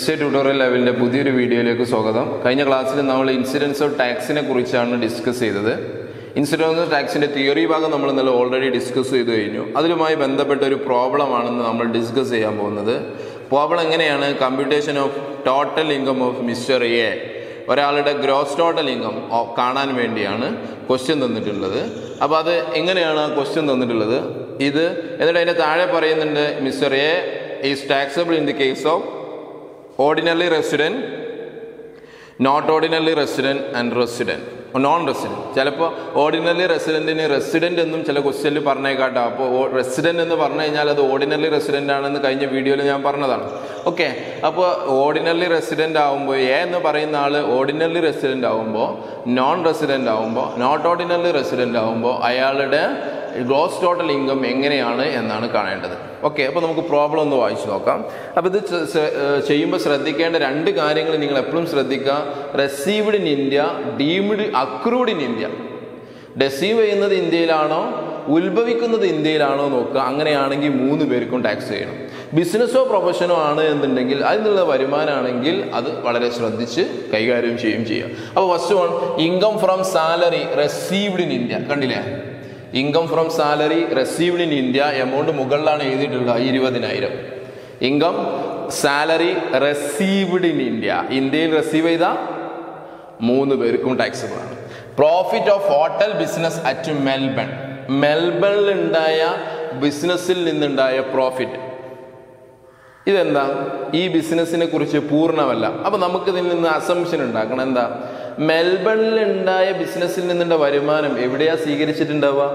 S A tutorial ലെവലിൻ്റെ പുതിയൊരു വീഡിയോയിലേക്ക് സ്വാഗതം കഴിഞ്ഞ ക്ലാസ്സിൽ നമ്മൾ ഇൻസിഡൻസ് ഓഫ് ടാക്സിനെ കുറിച്ചാണ് ഡിസ്കസ് ചെയ്തത് ഇൻസിഡൻസ് ഓഫ് ടാക്സിൻ്റെ തിയറി ഭാഗം നമ്മൾ ഇന്നലെ ഓൾറെഡി ഡിസ്കസ് ചെയ്തു കഴിഞ്ഞു അതുമായി ബന്ധപ്പെട്ട ഒരു പ്രോബ്ലം ആണെന്ന് നമ്മൾ ഡിസ്കസ് ചെയ്യാൻ പോകുന്നത് പ്രോബ്ലം എങ്ങനെയാണ് computation of total income of mister A ഒരാളുടെ ഗ്രോസ് ടോട്ടൽ ഇൻകം കാണാൻ വേണ്ടിയാണ് ക്വസ്റ്റ്യൻ തന്നിട്ടുള്ളത് അപ്പോൾ അത് എങ്ങനെയാണ് ആ ക്വസ്റ്റ്യൻ തന്നിട്ടുള്ളത് ഇത് എന്നിട്ട് അതിൻ്റെ താഴെ പറയുന്നുണ്ട് mister A is taxable in the case of ordinary resident not ordinary resident and resident non resident ചിലപ്പോൾ ഓർഡിനറി റെസിഡൻറ്റിന് റെസിഡൻറ്റ് എന്നും ചില ക്വസ്റ്റ്യനിൽ പറഞ്ഞേക്കാട്ടോ അപ്പോൾ റെസിഡൻറ്റ് എന്ന് പറഞ്ഞു കഴിഞ്ഞാൽ അത് ഓർഡിനറി റെസിഡൻ്റ് ആണെന്ന് കഴിഞ്ഞ വീഡിയോയിൽ ഞാൻ പറഞ്ഞതാണ് ഓക്കെ അപ്പോൾ ഓർഡിനറി റെസിഡൻ്റ് ആകുമ്പോൾ എ എന്ന് പറയുന്ന ആൾ ഓർഡിനറി റെസിഡൻ്റ് ആകുമ്പോൾ നോൺ റെസിഡൻ്റ് ആകുമ്പോൾ നോട്ട് ഓർഡിനറി റെസിഡൻ്റ് ആകുമ്പോൾ അയാളുടെ ഗ്രോസ് ടോട്ടൽ ഇൻകം എങ്ങനെയാണ് എന്നാണ് കാണേണ്ടത് ഓക്കെ അപ്പോൾ നമുക്ക് പ്രോബ്ലം ഒന്ന് വായിച്ചു നോക്കാം അപ്പോൾ ഇത് ചെ- ചെ- ഏർ ചെയ്യുമ്പോൾ ശ്രദ്ധിക്കേണ്ട രണ്ട് കാര്യങ്ങൾ നിങ്ങൾ എപ്പോഴും ശ്രദ്ധിക്കുക received in India deemed accrued in India receive ചെയ്യുന്നത് ഇന്ത്യയിലാണോ ഉത്ഭവിക്കുന്നത് ഇന്ത്യയിലാണോ നോക്കുക അങ്ങനെയാണെങ്കിൽ മൂന്ന് പേർക്കും ടാക്സ് ചെയ്യണം ബിസിനസ്സോ പ്രൊഫഷനോ ആണ് എന്നുണ്ടെങ്കിൽ അതിൽ നിന്നുള്ള വരുമാനമാണെങ്കിൽ അത് വളരെ ശ്രദ്ധിച്ച് കൈകാര്യം ചെയ്യുകയും ചെയ്യുക അപ്പോൾ first one income from salary received in India കണ്ടില്ലേ income from salary received in India amount മുകളിലാണ് എഴുതിയിട്ടുള്ളത് ഇരുപതിനായിരം income salary received in India ഇന്ത്യയിൽ റിസീവ് ചെയ്ത മൂന്ന് പേർക്കും ടാക്സബിൾ ആണ് profit of hotel business at Melbourne മെൽബണിൽ ഉണ്ടായ ബിസിനസ്സിൽ നിന്നുണ്ടായ പ്രോഫിറ്റ് ഇതെന്താ ഈ ബിസിനസ്സിനെ കുറിച്ച് പൂർണ്ണമല്ല അപ്പൊ നമുക്ക് ഇതിൽ നിന്ന് അസംഷൻ ഉണ്ടാക്കണം എന്താ മെൽബണിൽ ഉണ്ടായ ബിസിനസ്സിൽ നിന്നുള്ള വരുമാനം എവിടെയാ സ്വീകരിച്ചിട്ടുണ്ടാവുക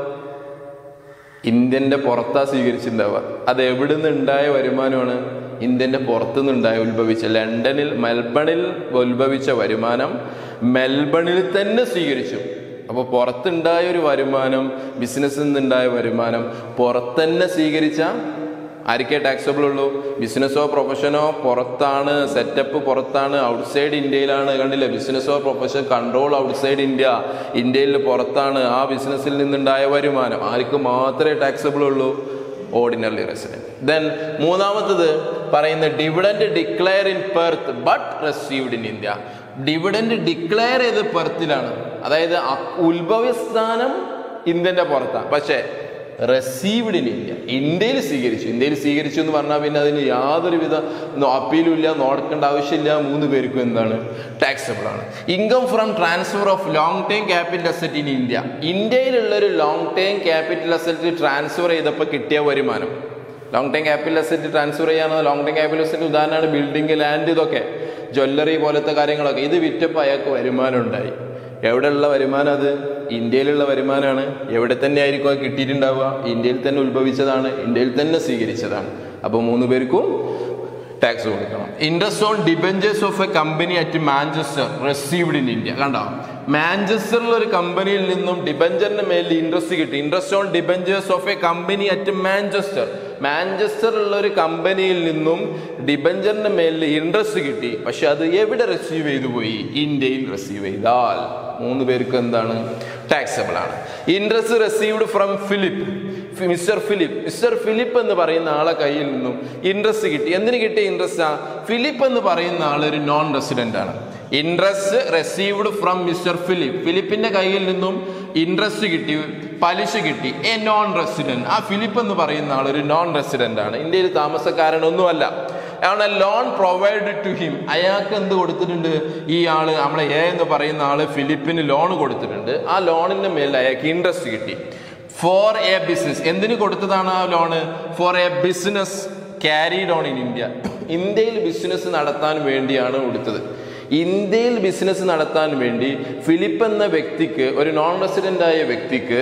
ഇന്ത്യന്റെ പുറത്താ സ്വീകരിച്ചിട്ടുണ്ടാവുക അത് എവിടെ നിന്ന് ഉണ്ടായ വരുമാനമാണ് ഇന്ത്യന്റെ പുറത്തുനിന്ന് ഉണ്ടായ ഉത്ഭവിച്ച ലണ്ടനിൽ മെൽബണിൽ ഉത്ഭവിച്ച വരുമാനം മെൽബണിൽ തന്നെ സ്വീകരിച്ചു അപ്പോൾ പുറത്തുണ്ടായ ഒരു വരുമാനം ബിസിനസ്സിൽ നിന്നുണ്ടായ വരുമാനം പുറത്തന്നെ സ്വീകരിച്ച ആർക്കേ ടാക്സബിൾ ഉള്ളൂ ബിസിനസ്സോ പ്രൊഫഷനോ പുറത്താണ് സെറ്റപ്പ് പുറത്താണ് ഔട്ട്സൈഡ് ഇന്ത്യയിലാണ് കണ്ടില്ലേ ബിസിനസ്സോ പ്രൊഫഷൻ കൺട്രോൾ ഔട്ട്സൈഡ് ഇന്ത്യ ഇന്ത്യയിൽ പുറത്താണ് ആ ബിസിനസ്സിൽ നിന്നുണ്ടായ വരുമാനം ആർക്ക് മാത്രമേ ടാക്സബിൾ ഉള്ളൂ ഓർഡിനറി റെസിഡന്റ് ദെൻ മൂന്നാമത്തത് പറയുന്ന dividend declare in Perth but received in India dividend declare ചെയ്ത് പെർത്തിലാണ് അതായത് അ- ഉത്ഭവസ്ഥാനം ഇന്ത്യൻ്റെ പുറത്താണ് പക്ഷേ റിസീവ്ഡ് ഇൻ ഇന്ത്യ ഇന്ത്യയിൽ സ്വീകരിച്ചു ഇന്ത്യയിൽ സ്വീകരിച്ചു എന്ന് പറഞ്ഞാൽ പിന്നെ അതിന് യാതൊരുവിധ അപ്പീലും ഇല്ല നോക്കേണ്ട ആവശ്യമില്ല മൂന്ന് പേർക്കും എന്താണ് ടാക്സബിൾ ആണ് income from transfer of long time capital asset in India ഇന്ത്യയിലുള്ള ഒരു long time capital asset transfer ചെയ്തപ്പോൾ കിട്ടിയ വരുമാനം long time capital asset transfer ചെയ്യാനോ ലോങ് ടൈം ക്യാപിറ്റൽ അസറ്റ് ഉദാഹരണമാണ് ബിൽഡിംഗ് ലാൻഡ് ഇതൊക്കെ ജ്വല്ലറി പോലത്തെ കാര്യങ്ങളൊക്കെ ഇത് വിറ്റപ്പോൾ അയാൾക്ക് വരുമാനം ഉണ്ടായി എവിടെയുള്ള വരുമാനം അത് ഇന്ത്യയിലുള്ള വരുമാനമാണ് എവിടെ തന്നെ ആയിരിക്കും അത് കിട്ടിയിട്ടുണ്ടാവുക ഇന്ത്യയിൽ തന്നെ ഉത്ഭവിച്ചതാണ് ഇന്ത്യയിൽ തന്നെ സ്വീകരിച്ചതാണ് അപ്പോൾ മൂന്ന് പേർക്കും ടാക്സ് കൊടുക്കണം interest on debentures of a company at Manchester received in India കണ്ടോ മാഞ്ചസ്റ്ററിൽ ഒരു കമ്പനിയിൽ നിന്നും ഡിബഞ്ചറിന് മേലിൽ ഇൻട്രസ്റ്റ് കിട്ടി interest on debentures of a company at Manchester മാഞ്ചസ്റ്ററിലുള്ള ഒരു കമ്പനിയിൽ നിന്നും ഡിബഞ്ചറിന് മേലിൽ ഇൻട്രസ്റ്റ് കിട്ടി പക്ഷെ അത് എവിടെ റിസീവ് ചെയ്തു പോയി ഇന്ത്യയിൽ റിസീവ് ചെയ്താൽ മൂന്ന് പേർക്ക് എന്താണ് ടാക്സബിൾ ആണ് interest received from Philip mister Philip mister Philip എന്ന് പറയുന്ന ആളെ കയ്യിൽ നിന്നും ഇൻട്രസ്റ്റ് കിട്ടി എന്തിന് കിട്ടിയ ഇൻട്രസ്റ്റ് ആ ഫിലിപ്പ് എന്ന് പറയുന്ന ആൾ ഒരു നോൺ റെസിഡന്റ് ആണ് interest received from mister Philip ഫിലിപ്പിന്റെ കയ്യിൽ നിന്നും ഇൻട്രസ്റ്റ് കിട്ടി പലിശ കിട്ടി എ നോൺ റെസിഡന്റ് ആ ഫിലിപ്പ് എന്ന് പറയുന്ന ആൾ ഒരു നോൺ റെസിഡന്റ് ആണ് ഇന്ത്യയിൽ താമസക്കാരനൊന്നുമല്ല ആണ് ലോൺ പ്രൊവൈഡ് ടു ഹിം അയാൾക്ക് എന്ത് കൊടുത്തിട്ടുണ്ട് ഈ ആള് നമ്മളെ എ എന്ന് പറയുന്ന ആള് ഫിലിപ്പിന് ലോൺ കൊടുത്തിട്ടുണ്ട് ആ ലോണിന്റെ മേലിൽ അയാൾക്ക് ഇൻട്രസ്റ്റ് കിട്ടി ഫോർ എ ബിസിനസ് എന്തിന് കൊടുത്തതാണ് ആ loan for a business carried on in India ഇന്ത്യയിൽ ബിസിനസ് നടത്താൻ വേണ്ടിയാണ് കൊടുത്തത് ഇന്ത്യയിൽ ബിസിനസ് നടത്താൻ വേണ്ടി ഫിലിപ്പ് എന്ന വ്യക്തിക്ക് ഒരു നോൺ റെസിഡന്റ് ആയ വ്യക്തിക്ക്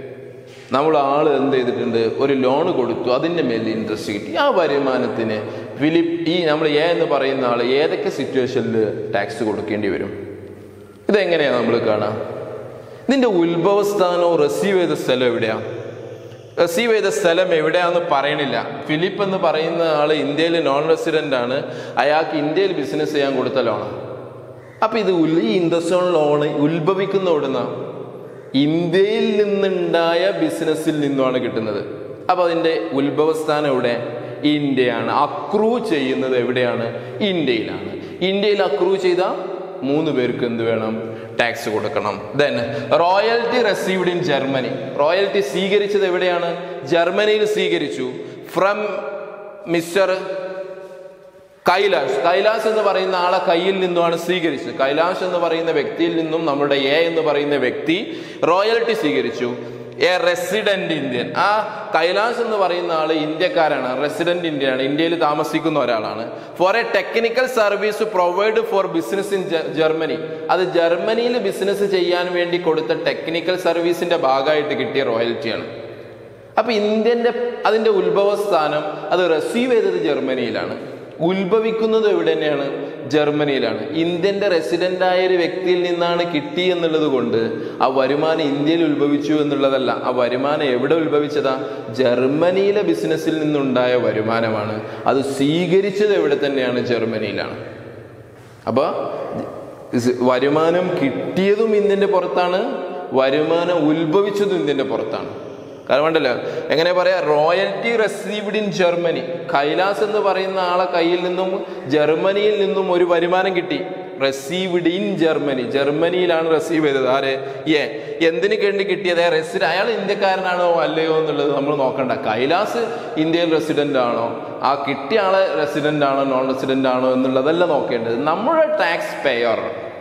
നമ്മൾ ആൾ എന്ത് ചെയ്തിട്ടുണ്ട് ഒരു ലോൺ കൊടുത്തു അതിൻ്റെ മേലിൽ ഇൻട്രസ്റ്റ് കിട്ടി ആ വരുമാനത്തിന് ഫിലിപ്പ് ഈ നമ്മൾ എ എന്ന് പറയുന്ന ആൾ ഏതൊക്കെ സിറ്റുവേഷനിൽ ടാക്സ് കൊടുക്കേണ്ടി വരും ഇതെങ്ങനെയാണ് നമ്മൾ കാണാം ഇതിൻ്റെ ഉത്ഭവസ്ഥാനവും റിസീവ് ചെയ്ത സ്ഥലം എവിടെയാ റിസീവ് ചെയ്ത സ്ഥലം എവിടെയാന്ന് പറയണില്ല ഫിലിപ്പ് എന്ന് പറയുന്ന ആൾ ഇന്ത്യയിൽ നോൺ റെസിഡന്റ് ആണ് അയാൾക്ക് ഇന്ത്യയിൽ ബിസിനസ് ചെയ്യാൻ കൊടുത്ത ലോണാണ് അപ്പൊ ഇത് ഉൽ- ഈ ഇൻട്രസ്റ്റ് ഓൺ ലോണ് ഉത്ഭവിക്കുന്ന എവിടുന്ന ഇന്ത്യയിൽ നിന്നുണ്ടായ ബിസിനസ്സിൽ നിന്നുമാണ് കിട്ടുന്നത് അപ്പൊ അതിന്റെ ഉത്ഭവസ്ഥാനം എവിടെ ഇന്ത്യയാണ് അക്രൂ ചെയ്യുന്നത് എവിടെയാണ് ഇന്ത്യയിലാണ് ഇന്ത്യയിൽ അക്രൂ ചെയ്ത മൂന്ന് പേർക്ക് എന്ത് വേണം ടാക്സ് കൊടുക്കണം then royalty received in Germany royalty സ്വീകരിച്ചത് എവിടെയാണ് ജർമ്മനിയിൽ സ്വീകരിച്ചു ഫ്രം മിസ്റ്റർ കൈലാഷ് കൈലാഷ് എന്ന് പറയുന്ന ആളെ കയ്യിൽ നിന്നുമാണ് സ്വീകരിച്ചത് കൈലാഷ് എന്ന് പറയുന്ന വ്യക്തിയിൽ നിന്നും നമ്മുടെ എ എന്ന് പറയുന്ന വ്യക്തി റോയൽറ്റി സ്വീകരിച്ചു എ റെസിഡന്റ് ഇന്ത്യൻ ആ കൈലാഷ് എന്ന് പറയുന്ന ആള് ഇന്ത്യക്കാരാണ് റെസിഡന്റ് ഇന്ത്യയാണ് ഇന്ത്യയിൽ താമസിക്കുന്ന ഒരാളാണ് for a technical service provide for business in Germany അത് ജർമ്മനിയിൽ ബിസിനസ് ചെയ്യാൻ വേണ്ടി കൊടുത്ത ടെക്നിക്കൽ സർവീസിന്റെ ഭാഗമായിട്ട് കിട്ടിയ റോയൽറ്റിയാണ് അപ്പൊ ഇന്ത്യന്റെ അതിന്റെ ഉത്ഭവസ്ഥാനം അത് റിസീവ് ചെയ്തത് ജർമ്മനിയിലാണ് ഉത്ഭവിക്കുന്നത് എവിടെ തന്നെയാണ് ജർമ്മനിയിലാണ് ഇന്ത്യന്റെ റെസിഡന്റ് ആയ ഒരു വ്യക്തിയിൽ നിന്നാണ് കിട്ടി എന്നുള്ളത് കൊണ്ട് ആ വരുമാനം ഇന്ത്യയിൽ ഉത്ഭവിച്ചു എന്നുള്ളതല്ല ആ വരുമാനം എവിടെ ഉത്ഭവിച്ചതാ ജർമ്മനിയിലെ ബിസിനസ്സിൽ നിന്നുണ്ടായ വരുമാനമാണ് അത് സ്വീകരിച്ചത് എവിടെ തന്നെയാണ് ജർമ്മനിയിലാണ് അപ്പോൾ വരുമാനം കിട്ടിയതും ഇന്ത്യൻ്റെ പുറത്താണ് വരുമാനം ഉത്ഭവിച്ചതും ഇന്ത്യൻ്റെ പുറത്താണ് കാരണം ഉണ്ടല്ലോ എങ്ങനെ പറയാ royalty received in Germany Kailas എന്ന് പറയുന്ന ആളെ കയ്യിൽ നിന്നും ജർമ്മനിയിൽ നിന്നും ഒരു വരുമാനം കിട്ടി റെസീവ്ഡ് ഇൻ ജർമ്മനി ജർമ്മനിയിലാണ് റെസീവ് ചെയ്തത് ആരെ ഏ എന്തിനു വേണ്ടി കിട്ടിയത് റെസിഡ് അയാൾ ഇന്ത്യക്കാരനാണോ അല്ലയോ എന്നുള്ളത് നമ്മൾ നോക്കണ്ട കൈലാസ് ഇന്ത്യയിൽ റെസിഡന്റ് ആണോ ആ കിട്ടിയ ആളെ റെസിഡന്റ് ആണോ നോൺ റെസിഡന്റ് ആണോ എന്നുള്ളതല്ല നോക്കേണ്ടത് നമ്മുടെ ടാക്സ് പേയർ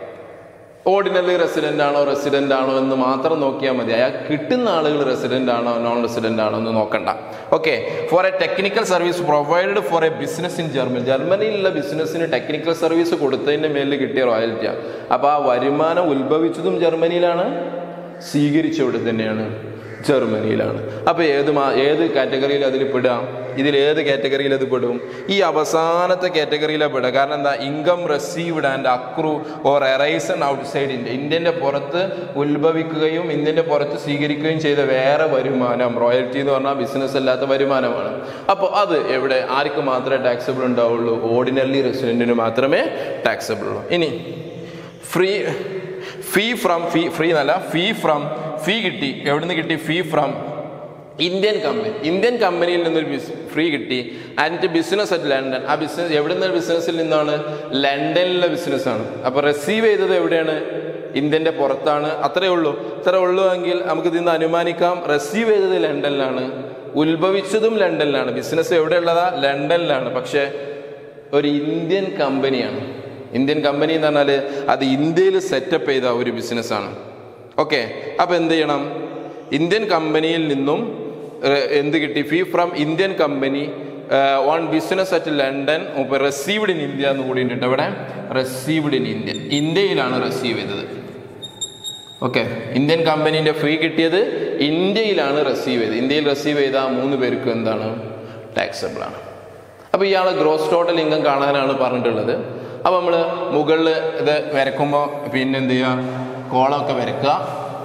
ഓർഡിനറി റെസിഡന്റ് ആണോ റെസിഡന്റ് ആണോ എന്ന് മാത്രം നോക്കിയാൽ മതി അയാൾ കിട്ടുന്ന ആളുകൾ റെസിഡന്റ് ആണോ നോൺ റെസിഡന്റ് ആണോ എന്ന് നോക്കണ്ട okay for a technical service provide for a business in Germany ജർമ്മനിയിലുള്ള ബിസിനസ്സിന് ടെക്നിക്കൽ സർവീസ് കൊടുത്തതിന്റെ മേലിൽ കിട്ടിയ റോയൽറ്റിയാണ് അപ്പോൾ ആ വരുമാനം ഉത്ഭവിച്ചതും ജർമ്മനിയിലാണ് സ്വീകരിച്ചവിടെ തന്നെയാണ് ജർമ്മനിയിലാണ് അപ്പോൾ ഏത് മാ ഏത് കാറ്റഗറിയിൽ അതിൽ പെടാം ഇതിൽ ഏത് കാറ്റഗറിയിൽ അത് പെടും ഈ അവസാനത്തെ കാറ്റഗറിയിലാണ് പെടുക കാരണം എന്താ income received and accrue or arisen outside India ഇന്ത്യൻ്റെ പുറത്ത് ഉത്ഭവിക്കുകയും ഇന്ത്യൻ്റെ പുറത്ത് സ്വീകരിക്കുകയും ചെയ്ത വേറെ വരുമാനം റോയൽറ്റി എന്ന് പറഞ്ഞാൽ ബിസിനസ് അല്ലാത്ത വരുമാനമാണ് അപ്പോൾ അത് എവിടെ ആർക്ക് മാത്രമേ ടാക്സബിൾ ഉണ്ടാവുള്ളൂ ഓർഡിനറി റെസിഡൻറ്റിന് മാത്രമേ ടാക്സബിൾ ഉള്ളൂ ഇനി free fee from fee free എന്നല്ല ഫീ ഫ്രം ഫീ കിട്ടി എവിടുന്ന് കിട്ടി fee from Indian company Indian കമ്പനിയിൽ നിന്നൊരു ബിസ് ഫ്രീ കിട്ടി ആൻഡ് ബിസിനസ് അറ്റ് ലണ്ടൻ ആ ബിസിനസ് എവിടുന്ന ബിസിനസ്സിൽ നിന്നാണ് ലണ്ടനിലെ ബിസിനസ്സാണ് അപ്പോൾ റിസീവ് ചെയ്തത് എവിടെയാണ് ഇന്ത്യൻ്റെ പുറത്താണ് അത്രേ ഉള്ളൂ ഇത്രേ ഉള്ളൂ എങ്കിൽ നമുക്ക് ഇതിന്ന് അനുമാനിക്കാം റിസീവ് ചെയ്തത് ലണ്ടനിലാണ് ഉത്ഭവിച്ചതും ലണ്ടനിലാണ് ബിസിനസ് എവിടെയുള്ളതാ ലണ്ടനിലാണ് പക്ഷേ ഒരു ഇന്ത്യൻ കമ്പനിയാണ് ഇന്ത്യൻ കമ്പനി എന്ന് പറഞ്ഞാൽ അത് ഇന്ത്യയിൽ സെറ്റപ്പ് ചെയ്ത ഒരു ബിസിനസ്സാണ് ഓക്കെ അപ്പോൾ എന്ത് ചെയ്യണം ഇന്ത്യൻ കമ്പനിയിൽ നിന്നും ഏഹ്, എന്ത് കിട്ടി fee from Indian company on business at London received in India എന്ന് കൂടി ഉണ്ട് അവിടെ റിസീവ്ഡ് ഇൻ ഇന്ത്യ ഇന്ത്യയിലാണ് റിസീവ് ചെയ്തത് ഓക്കെ ഇന്ത്യൻ കമ്പനീൻ്റെ ഫ്രീ കിട്ടിയത് ഇന്ത്യയിലാണ് റിസീവ് ചെയ്തത് ഇന്ത്യയിൽ റിസീവ് ചെയ്ത ആ മൂന്ന് പേർക്കും എന്താണ് ടാക്സബിൾ ആണ് അപ്പോൾ ഇയാൾ ഗ്രോസ് ടോട്ടൽ ഇൻകം കാണാനാണ് പറഞ്ഞിട്ടുള്ളത് അപ്പോൾ നമ്മൾ മുകളിൽ ഇത് വരക്കുമ്പോൾ പിന്നെ എന്ത് ചെയ്യുക കോളമൊക്കെ വരക്കുക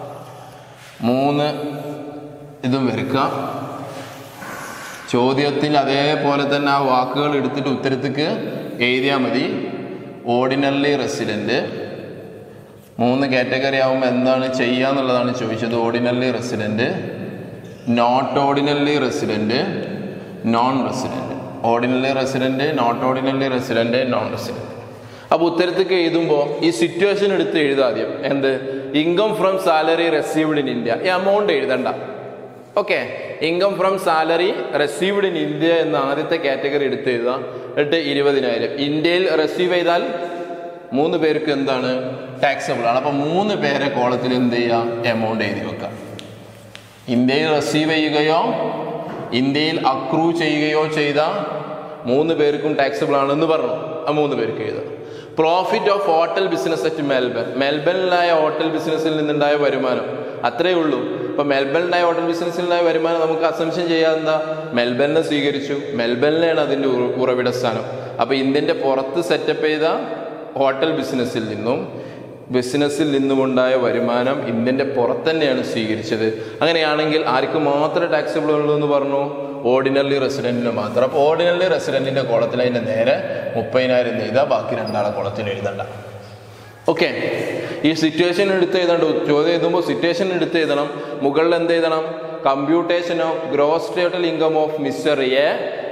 മൂന്ന് ഇതും വരക്കുക ചോദ്യത്തിൽ അതേപോലെ തന്നെ ആ വാക്കുകൾ എടുത്തിട്ട് ഉത്തരത്തിക്ക് എഴുതിയാൽ മതി ഓർഡിനറി റെസിഡൻറ്റ് മൂന്ന് കാറ്റഗറി ആകുമ്പോൾ എന്താണ് ചെയ്യുക എന്നുള്ളതാണ് ചോദിച്ചത് ordinary resident not ordinary resident non resident ordinary resident not ordinary resident non resident അപ്പോൾ ഉത്തരത്തേക്ക് എഴുതുമ്പോൾ ഈ സിറ്റുവേഷൻ എടുത്ത് എഴുതാദ്യം എന്ത് income from salary received in India ഈ എമൗണ്ട് എഴുതണ്ട okay income from salary received in India എന്ന ആദ്യത്തെ കാറ്റഗറി എടുത്ത് എഴുതുക എന്നിട്ട് ഇരുപതിനായിരം ഇന്ത്യയിൽ റിസീവ് ചെയ്താൽ മൂന്ന് പേർക്ക് എന്താണ് ടാക്സബിൾ ആണ് അപ്പം മൂന്ന് പേരെ കോളത്തിൽ എന്ത് ചെയ്യുക എമൗണ്ട് എഴുതി വെക്കുക ഇന്ത്യയിൽ റിസീവ് ചെയ്യുകയോ ഇന്ത്യയിൽ അക്രൂ ചെയ്യുകയോ ചെയ്ത മൂന്ന് പേർക്കും ടാക്സബിൾ ആണെന്ന് പറഞ്ഞു ആ മൂന്ന് പേർക്ക് എഴുതുക profit of hotel business at Melbourne മെൽബണിലായ ഹോട്ടൽ ബിസിനസ്സിൽ നിന്നുണ്ടായ വരുമാനം അത്രേ ഉള്ളൂ ഇപ്പൊ മെൽബണിലായ ഹോട്ടൽ ബിസിനസ്സിലുണ്ടായ വരുമാനം നമുക്ക് അസംഷൻ ചെയ്യാതെ എന്താ മെൽബണിനെ സ്വീകരിച്ചു മെൽബണിലാണ് അതിന്റെ ഉറ- ഉറവിട സ്ഥാനം അപ്പൊ ഇന്ത്യന്റെ പുറത്ത് സെറ്റപ്പ് ചെയ്ത ഹോട്ടൽ ബിസിനസ്സിൽ നിന്നും ബിസിനസ്സിൽ നിന്നുമുണ്ടായ വരുമാനം ഇന്ത്യൻ്റെ പുറത്ത് തന്നെയാണ് സ്വീകരിച്ചത് അങ്ങനെയാണെങ്കിൽ ആർക്ക് മാത്രമേ ടാക്സബിൾ ഉള്ളൂ എന്ന് പറഞ്ഞു ഓർഡിനറി റെസിഡന്റിന് മാത്രം അപ്പോൾ ഓർഡിനറി റെസിഡന്റിന്റെ കോളത്തിൽ അതിന്റെ നേരെ മുപ്പതിനായിരം എന്ന് എഴുതാം ബാക്കി രണ്ടാളെ കോളത്തിൽ എഴുതണ്ട ഓക്കെ ഈ സിറ്റുവേഷൻ എടുത്ത് എഴുതണ്ട ചോദ്യം എഴുതുമ്പോൾ സിറ്റുവേഷൻ എടുത്ത് എഴുതണം മുകളിൽ എന്ത് എഴുതണം computation of gross total income of mister A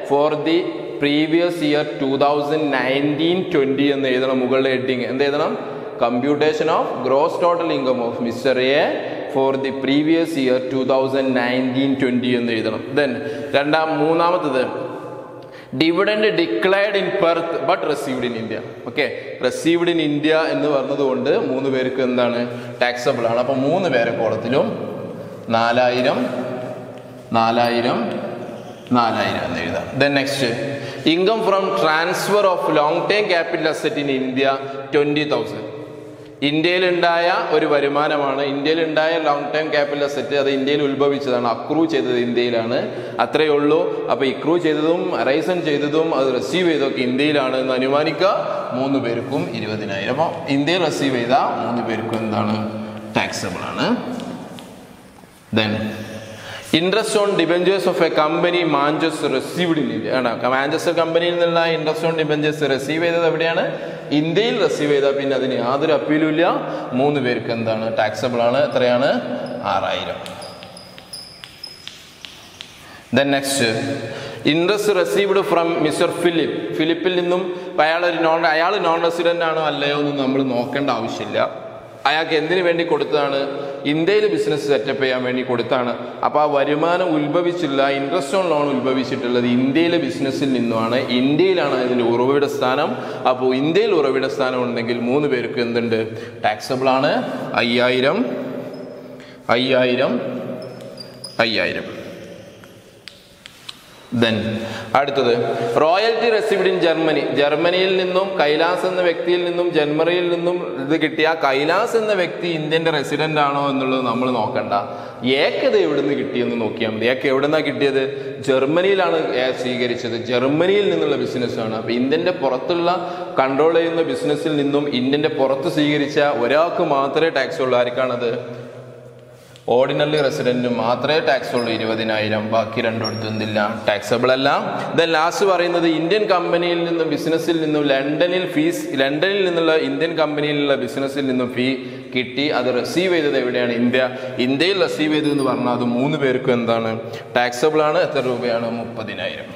for the previous year two thousand nineteen twenty എന്ന് എഴുതണം മുകളിലെ ഹെഡിങ് എന്ത് എഴുതണം computation of gross total income of mister A for the previous year two thousand nineteen twenty എന്ന് എഴുതണം then രണ്ടാം മൂന്നാമത്തത് dividend declared in Perth but received in India okay received in India എന്ന് പറഞ്ഞതുകൊണ്ട് മൂന്ന് പേർക്ക് എന്താണ് ടാക്സബിൾ ആണ് അപ്പോൾ മൂന്ന് പേരെ കോളത്തിലും നാലായിരം നാലായിരം നാലായിരം എന്ന് എഴുതാം then next income from transfer of long time capital asset in India twenty thousand ഇന്ത്യയിലുണ്ടായ ഒരു വരുമാനമാണ് ഇന്ത്യയിലുണ്ടായ ലോങ് ടൈം ക്യാപിറ്റൽ അസറ്റ് അത് ഇന്ത്യയിൽ ഉത്ഭവിച്ചതാണ് അക്രൂ ചെയ്തത് ഇന്ത്യയിലാണ് അത്രയേ ഉള്ളൂ അപ്പോൾ ഇക്രൂ ചെയ്തതും റൈസൺ ചെയ്തതും അത് റിസീവ് ചെയ്തതൊക്കെ ഇന്ത്യയിലാണ് എന്ന് അനുമാനിക്കുക മൂന്ന് പേർക്കും ഇരുപതിനായിരം അപ്പോൾ ഇന്ത്യയിൽ റിസീവ് ചെയ്ത മൂന്ന് പേർക്കും എന്താണ് ടാക്സബിൾ ആണ് then interest on debentures of a company Manchester received in India ആണ് മാഞ്ചസ്റ്റർ കമ്പനിയിൽ നിന്നുള്ള ഇൻട്രസ്റ്റ് ഓൺ ഡിബഞ്ചേഴ്സ് റിസീവ് ചെയ്തത് എവിടെയാണ് ഇന്ത്യയിൽ റിസീവ് ചെയ്താൽ പിന്നെ അതിന് യാതൊരു അപ്പീലും ഇല്ല മൂന്ന് പേർക്ക് എന്താണ് ടാക്സബിൾ ആണ് എത്രയാണ് ആറായിരം then next interest received from mister Philip ഫിലിപ്പിൽ നിന്നും അയാൾ ഒരു നോൺ അയാൾ നോൺ റെസിഡന്റ് ആണോ അല്ലയോ എന്ന് നമ്മൾ നോക്കേണ്ട ആവശ്യമില്ല അയാൾക്ക് എന്തിനു വേണ്ടി കൊടുത്തതാണ് ഇന്ത്യയിൽ ബിസിനസ് സെറ്റപ്പ് ചെയ്യാൻ വേണ്ടി കൊടുത്താണ് അപ്പോൾ ആ വരുമാനം ഉത്ഭവിച്ചില്ല ഇൻട്രസ്റ്റ് ഓൺ ലോൺ ഉത്ഭവിച്ചിട്ടുള്ളത് ഇന്ത്യയിലെ ബിസിനസ്സിൽ നിന്നുമാണ് ഇന്ത്യയിലാണ് ഇതിൻ്റെ ഉറവിട സ്ഥാനം അപ്പോൾ ഇന്ത്യയിൽ ഉറവിട സ്ഥാനം ഉണ്ടെങ്കിൽ മൂന്ന് പേർക്ക് എന്തുണ്ട് ടാക്സബിൾ ആണ് അയ്യായിരം അയ്യായിരം അയ്യായിരം ദെൻ അടുത്തത് റോയൽറ്റി റെസിപ്ഡ് ഇൻ ജർമ്മനി ജർമ്മനിയിൽ നിന്നും കൈലാസ് എന്ന വ്യക്തിയിൽ നിന്നും ജർമ്മനിയിൽ നിന്നും ഇത് കിട്ടിയ കൈലാസ് എന്ന വ്യക്തി ഇന്ത്യൻ്റെ റെസിഡന്റ് ആണോ എന്നുള്ളത് നമ്മൾ നോക്കണ്ട ഏക്കത് എവിടെ നിന്ന് കിട്ടിയെന്ന് നോക്കിയാൽ മതി ഏക്ക് എവിടെ നിന്നാണ് കിട്ടിയത് ജർമ്മനിയിലാണ് ഏ സ്വീകരിച്ചത് ജർമ്മനിയിൽ നിന്നുള്ള ബിസിനസ്സാണ് അപ്പോൾ ഇന്ത്യൻ്റെ പുറത്തുള്ള കൺട്രോൾ ചെയ്യുന്ന ബിസിനസ്സിൽ നിന്നും ഇന്ത്യൻ്റെ പുറത്ത് സ്വീകരിച്ച ഒരാൾക്ക് മാത്രമേ ടാക്സ് ഉള്ളൂ ആർക്കാണത് ഓർഡിനറി റെസിഡന്റിന് മാത്രമേ ടാക്സ് ഉള്ളൂ ഇരുപതിനായിരം ബാക്കി രണ്ടിടത്തും എന്തില്ല ടാക്സബിൾ അല്ല ദെൻ ലാസ്റ്റ് പറയുന്നത് ഇന്ത്യൻ കമ്പനിയിൽ നിന്നും ബിസിനസ്സിൽ നിന്നും ലണ്ടനിൽ ഫീസ് ലണ്ടനിൽ നിന്നുള്ള ഇന്ത്യൻ കമ്പനിയിലുള്ള ബിസിനസ്സിൽ നിന്നും ഫീ കിട്ടി അത് റിസീവ് ചെയ്തത് എവിടെയാണ് ഇന്ത്യ ഇന്ത്യയിൽ റിസീവ് ചെയ്തതെന്ന് പറഞ്ഞാൽ അത് മൂന്ന് പേർക്കും എന്താണ് ടാക്സബിൾ ആണ് എത്ര രൂപയാണ് മുപ്പതിനായിരം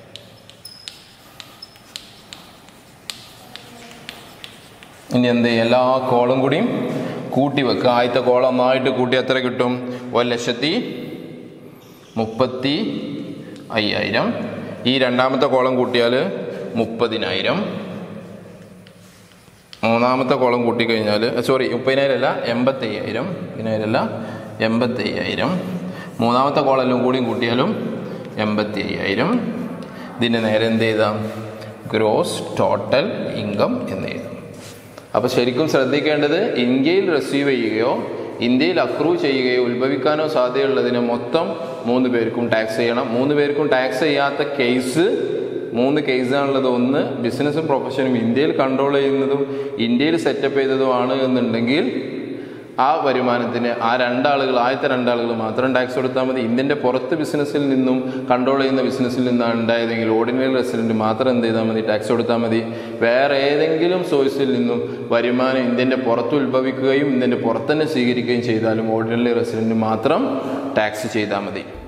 ഇനി എന്ത് ചെയ്യും? എല്ലാ കോളും കൂടിയും കൂട്ടി വെക്കുക ആദ്യത്തെ കോളം ഒന്നായിട്ട് കൂട്ടി എത്ര കിട്ടും ഒരു ലക്ഷത്തി മുപ്പത്തി അയ്യായിരം ഈ രണ്ടാമത്തെ കോളം കൂട്ടിയാൽ മുപ്പതിനായിരം മൂന്നാമത്തെ കോളം കൂട്ടിക്കഴിഞ്ഞാൽ സോറി മുപ്പതിനായിരം അല്ല എൺപത്തി അയ്യായിരം മുപ്പതിനായിരം അല്ല എൺപത്തി അയ്യായിരം മൂന്നാമത്തെ കോളെല്ലാം കൂടിയും കൂട്ടിയാലും എൺപത്തി അയ്യായിരം ഇതിൻ്റെ നേരെ എന്ത് ചെയ്താം ഗ്രോസ് ടോട്ടൽ ഇൻകം എന്ന് എഴുതാം അപ്പോൾ ശരിക്കും ശ്രദ്ധിക്കേണ്ടത് ഇന്ത്യയിൽ റിസീവ് ചെയ്യുകയോ ഇന്ത്യയിൽ അക്രൂ ചെയ്യുകയോ ഉത്ഭവിക്കാനോ സാധ്യതയുള്ളതിന് മൊത്തം മൂന്ന് പേർക്കും ടാക്സ് ചെയ്യണം മൂന്ന് പേർക്കും ടാക്സ് ചെയ്യാത്ത കേസ് മൂന്ന് കേസാണുള്ളത് ഒന്ന് ബിസിനസ്സും പ്രൊഫഷനും ഇന്ത്യയിൽ കൺട്രോൾ ചെയ്യുന്നതും ഇന്ത്യയിൽ സെറ്റപ്പ് ചെയ്തതുമാണ് എന്നുണ്ടെങ്കിൽ ആ വരുമാനത്തിന് ആ രണ്ടാളുകൾ ആദ്യത്തെ രണ്ടാളുകൾ മാത്രം ടാക്സ് കൊടുത്താൽ മതി ഇന്ത്യൻ്റെ പുറത്ത് ബിസിനസ്സിൽ നിന്നും കൺട്രോൾ ചെയ്യുന്ന ബിസിനസ്സിൽ നിന്നാണ് ഉണ്ടായതെങ്കിൽ ഓർഡിനറി റെസിഡൻറ്റ് മാത്രം എന്ത് ചെയ്താൽ മതി ടാക്സ് കൊടുത്താൽ മതി വേറെ ഏതെങ്കിലും സോഴ്സിൽ നിന്നും വരുമാനം ഇന്ത്യൻ്റെ പുറത്ത് ഉത്ഭവിക്കുകയും ഇന്ത്യൻ്റെ പുറത്ത് തന്നെ സ്വീകരിക്കുകയും ചെയ്താലും ഓർഡിനറി റെസിഡൻറ്റ് മാത്രം ടാക്സ് ചെയ്താൽ മതി